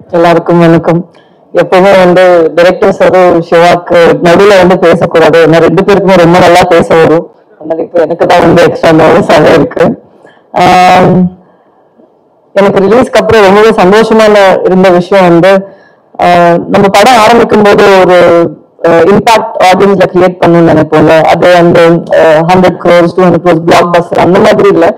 எல்லாருக்கும் வணக்கம் எப்பவுமே வந்து டைரக்டர் சாரும் சிவாக்கு நடுவுல வந்து பேசக்கூடாது ஏன்னா ரெண்டு பேருக்குமே ரொம்ப நல்லா பேச வரும் அதனால இப்போ எனக்கு தான் வந்து எக்ஸ்ட்ரா நர்வஸாக இருக்கு ஆம், எனக்கு ரிலீஸ்க்கு அப்புறம் ரொம்பவே சந்தோஷமான இருந்த விஷயம் வந்து ஆஹ், நம்ம படம் ஆரம்பிக்கும் போது ஒரு இம்பாக்ட் ஆடியன்ஸ்ல கிரியேட் பண்ணணும்னு நினைப்போம்ல அது அந்த hundred crores two hundred crores blockbuster அந்த மாதிரி இல்லை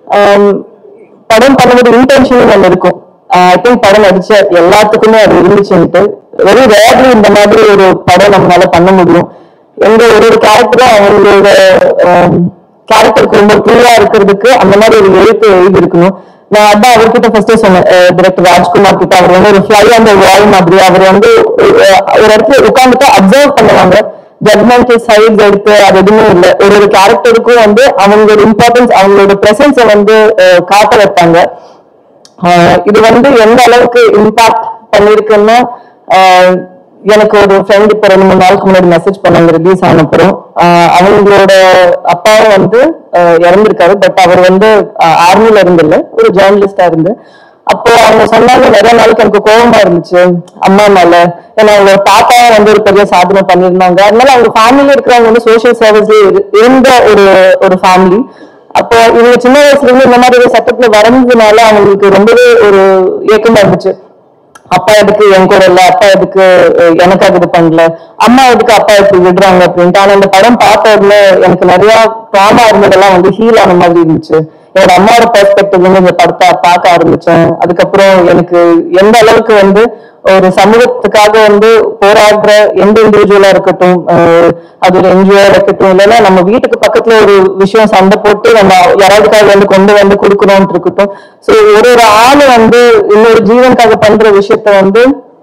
படம் பண்ணும்போது இன்டென்ஷன் ஒன்று இருக்கும் ஐ திங்க் படம் நடிச்ச எல்லாத்துக்குமே அது இருந்துச்சுன்ட்டு வெரி ரேர்லி இந்த மாதிரி ஒரு படம் நம்மளால பண்ண முடியும் எங்க ஒரு ஒரு கேரக்டரும் அவங்களோட கேரக்டருக்கு ரொம்ப கிளியரா இருக்கிறதுக்கு அந்த மாதிரி ஒரு எழுத்து எழுதி இருக்கணும் நான் அதான் அவர்கிட்ட ஃபர்ஸ்டே சொன்னேன் டிரெக்டர் ராஜ்குமார் கிட்ட அவர் வந்து ஒரு ஃபிளை அந்த வால் மாதிரி அவர் வந்து அஹ், ஒரு இடத்துல உட்காந்துட்டு அப்சர்வ் பண்ணுவாங்க ஜட்மெண்டல் சைட்ஸ் எடுத்து அது எதுவுமே இல்லை ஒரு ஒரு கேரக்டருக்கும் வந்து அவங்களோட இம்பார்ட்டன்ஸ் அவங்களோட பிரசன்ஸை வந்து அஹ், காட்ட வைப்பாங்க ஆஹ் இது வந்து எந்த அளவுக்கு இம்பாக்ட் பண்ணிருக்குன்னா ஆஹ் எனக்கு ஒரு ஃப்ரெண்ட் இப்போ ரெண்டு மூணு நாளுக்கு முன்னாடி மெசேஜ் பண்ணாங்க ரிலீஸ் ஆனப்புறம் ஆஹ் அவங்களோட அப்பாவும் வந்து ஆஹ் இறந்திருக்காரு பட் அவர் வந்து ஆர்மில இருந்தில்ல ஒரு ஜேர்னலிஸ்டா இருந்து அப்போ அவங்க சொன்னாங்க நிறைய நாளைக்கு எனக்கு கோபமா இருந்துச்சு அம்மா மேல ஏன்னா அவங்க தாத்தாவும் வந்து ஒரு பெரிய சாதனை பண்ணியிருந்தாங்க அதனால அவங்க ஃபேமிலியில இருக்கிறவங்க வந்து சோஷியல் சர்வீஸ்ல இருந்த ஒரு ஒரு ஃபேமிலி அப்போ இவங்க சின்ன வயசுல இருந்து இந்த மாதிரி ஒரு சட்டத்துல வரைஞ்சதுனால அவங்களுக்கு ரொம்பவே ஒரு ஏக்கமா இருந்துச்சு அப்பா எதுக்கு என் கூட இல்ல அப்பா எதுக்கு அஹ், எனக்காக இது பண்ணல அம்மா எதுக்கு அப்பா இப்படி விடுறாங்க அப்படின்ட்டு ஆனா இந்த படம் பார்த்த உடனே எனக்கு நிறைய ட்ராமா இருந்ததெல்லாம் வந்து ஹீல் ஆன மாதிரி இருந்துச்சு என்னோட அம்மாவோட பெர்ஸ்பெக்டிவ்ல இருந்து இந்த படத்தை பார்க்க ஆரம்பிச்சேன் அதுக்கப்புறம் எனக்கு எந்த அளவுக்கு வந்து ஒரு சமூகத்துக்காக வந்து போராடுற எந்த இண்டிவிஜுவலா இருக்கட்டும் அஹ், அது ஒரு என்ஜிஓ இருக்கட்டும் இல்லைன்னா நம்ம வீட்டுக்கு பக்கத்துல ஒரு விஷயம் சண்டை போட்டு நம்ம யாராவதுக்காக வந்து கொண்டு வந்து கொடுக்கணும்னு இருக்கட்டும் சோ ஒரு ஒரு ஆளு வந்து இன்னொரு ஜீவனுக்காக பண்ற விஷயத்த வந்து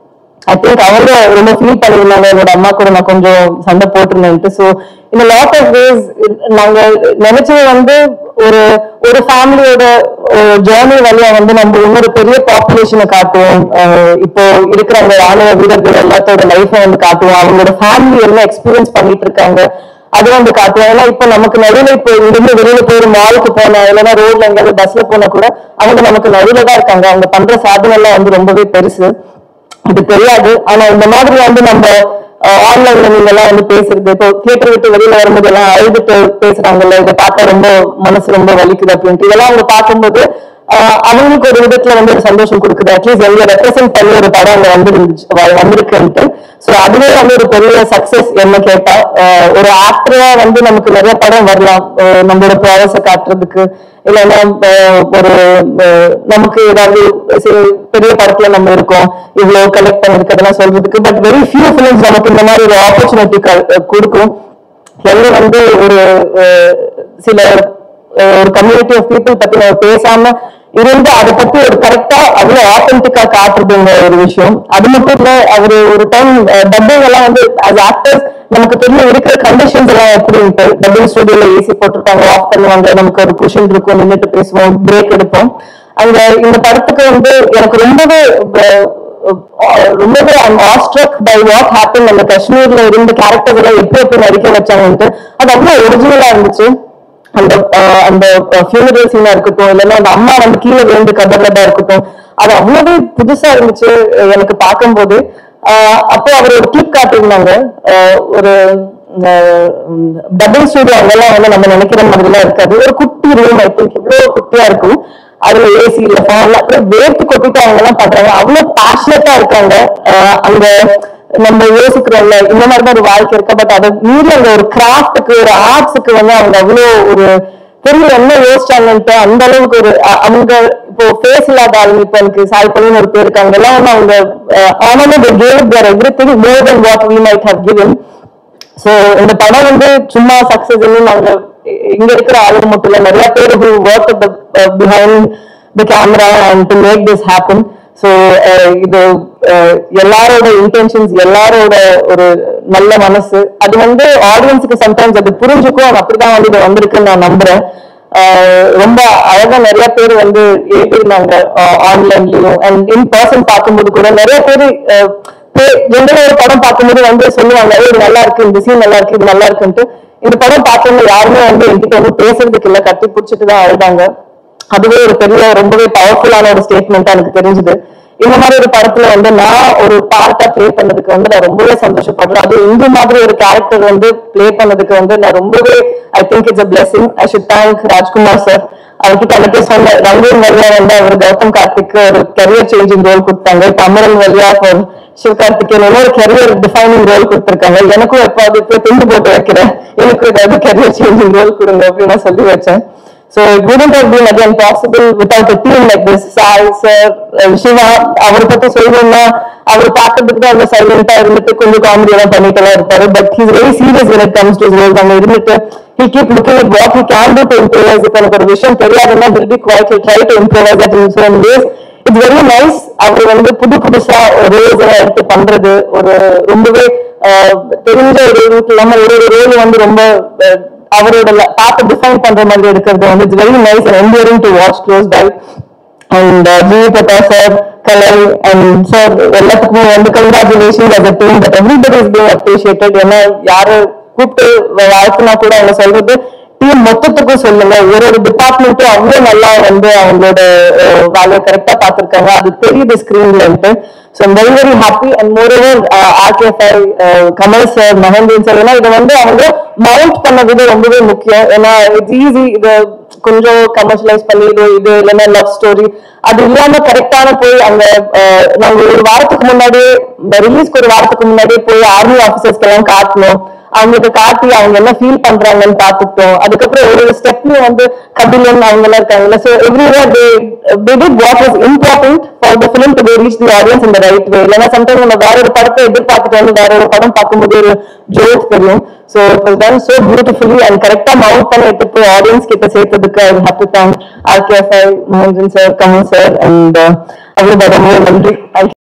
ஐ திங்க் அவங்க ரொம்ப ஃபீல் பண்ணிருந்தாங்க என்னோட அம்மா கூட நான் கொஞ்சம் சண்டை போட்டிருந்தேன்ட்டு ஸோ இந்த லாட் ஆஃப் வேஸ் நாங்க நினைச்சது வந்து ஒரு ஒரு ஃபேமிலியோட ஜேர்னி வழியா வந்து நம்ம இன்னொரு பெரிய பாப்புலேஷனை காட்டுவோம் அஹ் இப்போ இருக்கிற அந்த ராணுவ வீரர்கள் எல்லாத்தோட லைஃபை வந்து காட்டுவோம் அவங்களோட ஃபேமிலி என்ன எக்ஸ்பீரியன்ஸ் பண்ணிட்டு இருக்காங்க அது வந்து காட்டுவோம் ஏன்னா இப்போ நமக்கு நடுவில் இப்போ இங்கிருந்து வெளியில போய் ஒரு மாலுக்கு போனா இல்லைன்னா ரோட்ல எங்கேயாவது பஸ்ல போனா கூட அவங்க நமக்கு நடுவில் தான் இருக்காங்க அவங்க பண்ற சாதனை எல்லாம் வந்து ரொம்பவே பெருசு இது தெரியாது ஆனா இந்த மாதிரி வந்து நம்ம ஆன்லைன்ல நீங்க எல்லாம் வந்து பேசுறது இப்போ தியேட்டர் விட்டு வெளியில வரும்போது எல்லாம் அழுதுட்டு பேசுறாங்கல்ல இதை பார்த்தா ரொம்ப மனசு ரொம்ப வலிக்குது அப்படின்ட்டு இதெல்லாம் அவங்க பார்க்கும்போது ஆஹ் அவங்களுக்கு ஒரு விதத்துல வந்து ஒரு சந்தோஷம் கொடுக்குது அட்லீஸ்ட் எங்களை ரெப்ரசென்ட் பண்ணி ஒரு படம் அங்க வந்து வந்திருக்குன்ட்டு ஸோ அதுவே வந்து ஒரு பெரிய சக்சஸ் என்ன கேட்டா ஆஹ் ஒரு ஆக்டரா வந்து நமக்கு நிறைய படம் வரலாம் ஆஹ் நம்மளோட ப்ராசஸை காட்டுறதுக்கு இல்லைன்னா ஆஹ் ஒரு ஆஹ் நமக்கு ஏதாவது சி- பெரிய படத்துல நம்ம இருக்கோம் இவ்வளவு கலெக்ட் பண்ணிருக்கிறதெல்லாம் சொல்றதுக்கு பட் வெரி ஃபியூ ஃபிலிம்ஸ் நமக்கு இந்த மாதிரி ஒரு ஆப்பர்ச்சுனிட்டி கொடுக்கும் எங்க வந்து ஒரு அஹ், சில அஹ், ஒரு கம்யூனிட்டி ஆஃப் பீப்புள் பத்தி நம்ம பேசாம இருந்து அதை பத்தி ஒரு கரெக்டா அவ்வளவு ஆத்தென்டிக்கா காட்டுறதுங்க ஒரு விஷயம் அது மட்டும் இல்ல அவரு ஒரு டைம் டப்பிங் எல்லாம் வந்து as ஆக்டர்ஸ் நமக்கு தெரியும் இருக்கிற கண்டிஷன்ஸ் எல்லாம் எப்படின்ட்டு டப்பிங் ஸ்டுடியோல ஏசி போட்டிருப்பாங்க ஆஃப் பண்ணுவாங்க நமக்கு ஒரு குஷன் இருக்கும் நின்னுட்டு பேசுவோம் பிரேக் எடுப்போம் அங்க இந்த படத்துக்கு வந்து எனக்கு ரொம்பவே அஹ், ரொம்பவே ஆஸ்ட்ரக் பை வாட் ஹேப்பன் அந்த காஷ்மீர்ல இருந்த கேரக்டர்ஸ் எல்லாம் எப்படி எப்படி நடிக்க வச்சாங்கன்ட்டு அது அவ்வளவு ஒரிஜினலா இருந்துச்சு அந்த அஹ், அந்த ஃபியூனரல் சீனா இருக்கட்டும் இல்லைன்னா அந்த அம்மா வந்து கீழே விழுந்து கதறதா இருக்கட்டும் அது அவ்வளவு புதுசா இருந்துச்சு அஹ், எனக்கு பார்க்கும்போது அஹ், அப்போ அவர் ஒரு கிளிப் காட்டியிருந்தாங்க அஹ், ஒரு டபுள் ஸ்டூடியோ அங்கெல்லாம் வந்து நம்ம நினைக்கிற மாதிரிலாம் இருக்காது ஒரு குட்டி ரூம் ஐ திங்க் இவ்வளவு குட்டியா இருக்கும் அதுல ஏசி இல்ல ஃபேன்ல அப்புறம் வேர்த்து கொட்டிட்டு அவங்க எல்லாம் பண்றாங்க அவ்வளவு பேஷனட்டா இருக்காங்க அஹ் அங்க நம்ம யோசிக்கிறோம்ல இந்த மாதிரி தான் ஒரு வாழ்க்கை இருக்கு பட் அதை மீறி அந்த ஒரு கிராஃப்ட்டுக்கு ஒரு ஆர்ட்ஸுக்கு வந்து அவங்க அவ்வளோ ஒரு தெரியல என்ன யோசிச்சாங்கன்ட்டு அந்த அளவுக்கு ஒரு அ- அவங்க இப்போ ஃபேஸ் இல்லாத ஆளுங்க இப்போ எனக்கு சாய் பள்ளின்னு ஒரு பேர் இருக்காங்க எல்லாம் வந்து அவங்க ஆனாலும் they gave their everything more than what we might have given so இந்த படம் வந்து சும்மா சக்சஸ் நாங்க இங்க இருக்கிற ஆளுங்க மட்டும் இல்ல நிறைய பேர் who work at the uh, behind the camera and to make this happen so இது அஹ், எல்லாரோட இன்டென்ஷன்ஸ் எல்லாரோட ஒரு நல்ல மனசு அது வந்து ஆடியன்ஸுக்கு சம்டைம்ஸ் அது புரிஞ்சுக்கும் அது அப்படிதான் வந்து இது வந்திருக்குன்னு நான் நம்புறேன் ஆஹ் ரொம்ப அழகா நிறைய பேர் வந்து எழுதிருந்தாங்க ஆன்லைன்லயும் அண்ட் இன் பர்சன் பார்க்கும்போது கூட நிறைய பேர் ஜென்ரலா ஒரு படம் பார்க்கும்போது வந்து சொல்லுவாங்க "ஏய், இது நல்லா இருக்கு இந்த சீன் நல்லா இருக்கு இது நல்லா இருக்குன்ட்டு இந்த படம் பார்த்தவங்க யாருமே வந்து என்கிட்ட வந்து பேசுறதுக்கு இல்ல கட்டி பிடிச்சிட்டு தான் அழுதாங்க அதுவே ஒரு பெரிய ரொம்பவே பவர்ஃபுல்லான ஒரு ஸ்டேட்மெண்ட் எனக்கு தெரிஞ்சது இந்த மாதிரி ஒரு படத்துல வந்து நான் ஒரு பார்ட்டா ப்ளே பண்ணதுக்கு வந்து நான் ரொம்பவே சந்தோஷப்படுறேன் அது இந்த மாதிரி ஒரு கேரக்டர் வந்து ப்ளே பண்ணதுக்கு வந்து நான் ரொம்பவே I think it's a blessing I should thank Rajkumar sir அவர்கிட்ட எனக்கு சொன்ன ரங்கூன் வழியா வந்து அவர் கௌதம் கார்த்திக் ஒரு கெரியர் சேஞ்சிங் ரோல் கொடுத்தாங்க இப்ப அமரன் வழியா ஃபார் சிவகார்த்திகேயன் ஒரு கெரியர் டிஃபைனிங் ரோல் கொடுத்திருக்காங்க எனக்கும் எப்பாவது இப்போ திண்டு போட்டு வைக்கிறேன் எனக்கு ஏதாவது கெரியர் சேஞ்சிங் ரோல் கொடுங்க அப்படின்னு நான் சொல்லி வச்சேன் So it wouldn't have been again possible without a team like this. Sai, sir, uh, Shiva, அவரை பத்தி சொல்லணும்னா அவர் பார்க்கறதுக்கு தான் அவ்வளவு சைலண்டா இருந்துட்டு கொஞ்சம் காமெடி எல்லாம் பண்ணிட்டு எல்லாம் இருப்பாரு but he's very serious when it comes to his roles அங்க இருந்துட்டு he keep looking at what he can do to improvise இப்ப எனக்கு ஒரு விஷயம் தெரியாதுன்னா will be quiet he'll try to improvise that in his own ways it's very nice அவர் வந்து புது புதுசா ரோல்ஸ் எல்லாம் எடுத்து பண்றது ஒரு ரொம்பவே ஆஹ், தெரிஞ்ச ஒரு route இல்லாம ஒரு ஒரு ரோல் வந்து ரொம்ப ஆஹ், அவரோட பார்த்து டிஃபைன் பண்ற மாதிரி இருக்கிறது வந்து it's very nice and engineering to watch close by and GV Pratha sir Kalai and sir எல்லாத்துக்குமே வந்து congratulation as a team but everybody is being appreciated ஏன்னா யாரு கூப்பிட்டு வாழ்த்துனா கூட அவங்க சொல்றது டீம் மொத்தத்துக்கும் சொல்லுங்க ஒரு ஒரு டிபார்ட்மெண்ட்டும் அவ்வளவு நல்லா வந்து அவங்களோட அஹ், வேலையை கரெக்டா பார்த்திருக்காங்க அது தெரியுது ஸ்கிரீன்ல so very very happy and moreover RKFI Kamal sir Mahendran sir ஏன்னா இதை வந்து அவங்க மவுண்ட் பண்ண விதம் ரொம்பவே முக்கியம் ஏன்னா இட்ஸ் ஈஸி இதை கொஞ்சம் கமர்ஷியலைஸ் பண்ணி இது இது இல்லைன்னா லவ் ஸ்டோரி அது இல்லாம கரெக்டான போய் அங்க அஹ், நாங்க ஒரு வாரத்துக்கு முன்னாடியே ரிலீஸ்க்கு ஒரு வாரத்துக்கு முன்னாடியே போய் ஆர்மி ஆபீசர்ஸ்க்கு எல்லாம் காட்டணும் அவங்களுக்கு காட்டி அவங்க என்ன ஃபீல் பண்றாங்கன்னு பார்த்துட்டோம் அதுக்கப்புறம் ஒரு ஒரு ஸ்டெப்லயும் வந்து கபிலன் அவங்க எல்லாம் இருக்காங்கல்ல so everywhere they they did what was important for the film to reach the audience in the right way இல்லைன்னா சம்டைம் நம்ம வேற ஒரு படத்தை எதிர்பார்த்துட்டு வந்து வேற ஒரு படம் பார்க்கும்போது ஒரு ஜோக் தெரியும் so it was done so beautifully and கரெக்டா மவுண்ட் பண்ணி எடுத்து போய் ஆடியன்ஸ் கிட்ட சேர்த்ததுக்கு I have to thank RKFI Mahendran sir Kamal sir and அவ்வளோ நன்றி